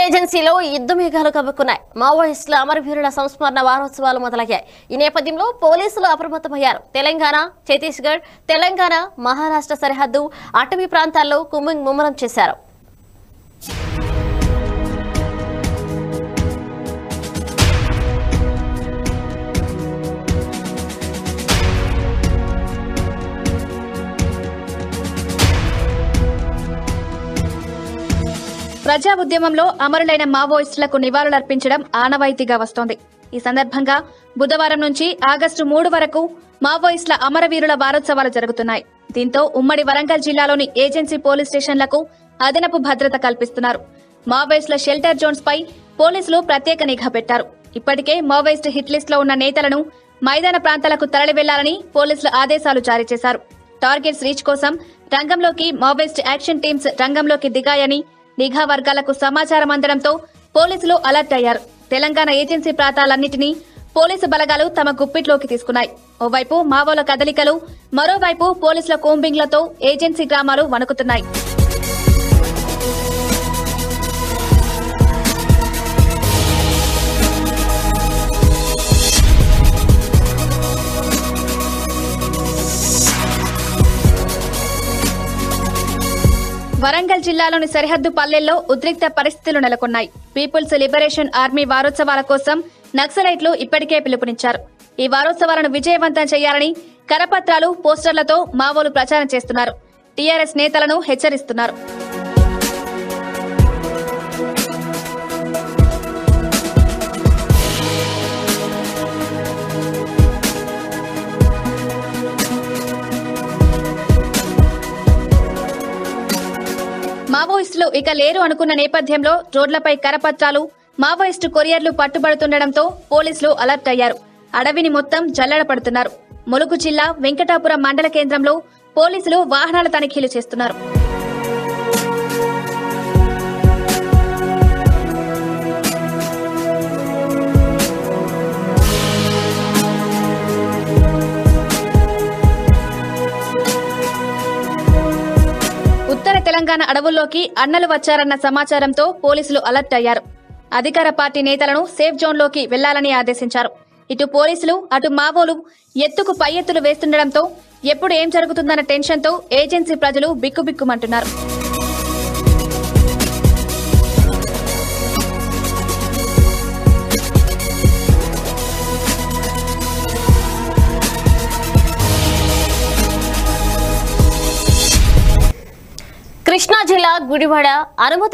ఏజెన్సీలో యుద్ధ మేఘాలు కమ్ముకున్నాయి మావోయిస్టుల అమరవీరుల సంస్మరణ వారోత్సవాలు మొదలయ్యాయి ఈ నేపథ్యంలో పోలీసులు అప్రమత్తమయ్యారు తెలంగాణ ఛత్తీస్గఢ్ తెలంగాణ మహారాష్ట్ర సరిహద్దు అటవీ ప్రాంతాల్లో కుమ్మింగ్ ముమ్మరం చేశారు ప్రజా ఉద్యమంలో అమరులైన మావోయిస్టులకు నివాళులర్పించడం ఆనవాయితీగా వస్తోంది ఈ సందర్భంగా బుధవారం నుంచి ఆగస్టు మూడు వరకు మావోయిస్టుల అమరవీరుల వారోత్సవాలు జరుగుతున్నాయి దీంతో ఉమ్మడి వరంగల్ జిల్లాలోని ఏజెన్సీ పోలీస్ స్టేషన్లకు అదనపు భద్రత కల్పిస్తున్నారు మావోయిస్టుల షెల్టర్ జోన్స్ పై పోలీసులు ప్రత్యేక నిఘా పెట్టారు ఇప్పటికే మావోయిస్ట్ హిట్ లిస్ట్ లో ఉన్న నేతలను మైదాన ప్రాంతాలకు తరలి వెళ్లాలని పోలీసులు ఆదేశాలు జారీ చేశారు టార్గెట్స్ రీచ్ కోసం రంగంలోకి మావోయిస్ట్ యాక్షన్ టీమ్స్ రంగంలోకి దిగాయని నిఘా వర్గాలకు సమాచారం అందడంతో పోలీసులు అలర్ట్ అయ్యారు తెలంగాణ ఏజెన్సీ ప్రాంతాలన్నింటినీ పోలీసు బలగాలు తమ గుప్పిట్లోకి తీసుకున్నాయి ఓవైపు మావోల కదలికలు మరోవైపు పోలీసుల కోంబింగ్లతో ఏజెన్సీ గ్రామాలు వణుకుతున్నాయి వరంగల్ జిల్లాలోని సరిహద్దు పల్లెల్లో ఉద్రిక్త పరిస్థితులు నెలకొన్నాయి పీపుల్స్ లిబరేషన్ ఆర్మీ వారోత్సవాల కోసం నక్సలైట్లు ఇప్పటికే పిలుపునిచ్చారు ఈ వారోత్సవాలను విజయవంతం చేయాలని కరపత్రాలు పోస్టర్లతో మావోలు ప్రచారం చేస్తున్నారు టీఆర్ఎస్ నేతలను హెచ్చరిస్తున్నారు మావోయిస్టులు ఇక లేరు అనుకున్న నేపథ్యంలో రోడ్లపై కరపత్రాలు మావోయిస్టు కొరియర్లు పట్టుబడుతుండటంతో పోలీసులు అలర్ట్ అయ్యారు అడవిని మొత్తం జల్లెడ పడుతున్నారు ములుగు జిల్లా వెంకటాపురం మండల కేంద్రంలో పోలీసులు వాహనాల తనిఖీలు చేస్తున్నారు ఉత్తర తెలంగాణ అడవుల్లోకి అన్నలు వచ్చారన్న సమాచారంతో పోలీసులు అలర్ట్ అయ్యారు అధికార పార్టీ నేతలను సేఫ్ జోన్లోకి వెళ్లాలని ఆదేశించారు ఇటు పోలీసులు అటు మావోలు ఎత్తుకు పై ఎత్తులు వేస్తుండటంతో ఎప్పుడు ఏం జరుగుతుందన్న టెన్షన్తో ఏజెన్సీ ప్రజలు బిక్కుబిక్కుమంటున్నారు కృష్ణా జిల్లా గుడివాడ అనుమతి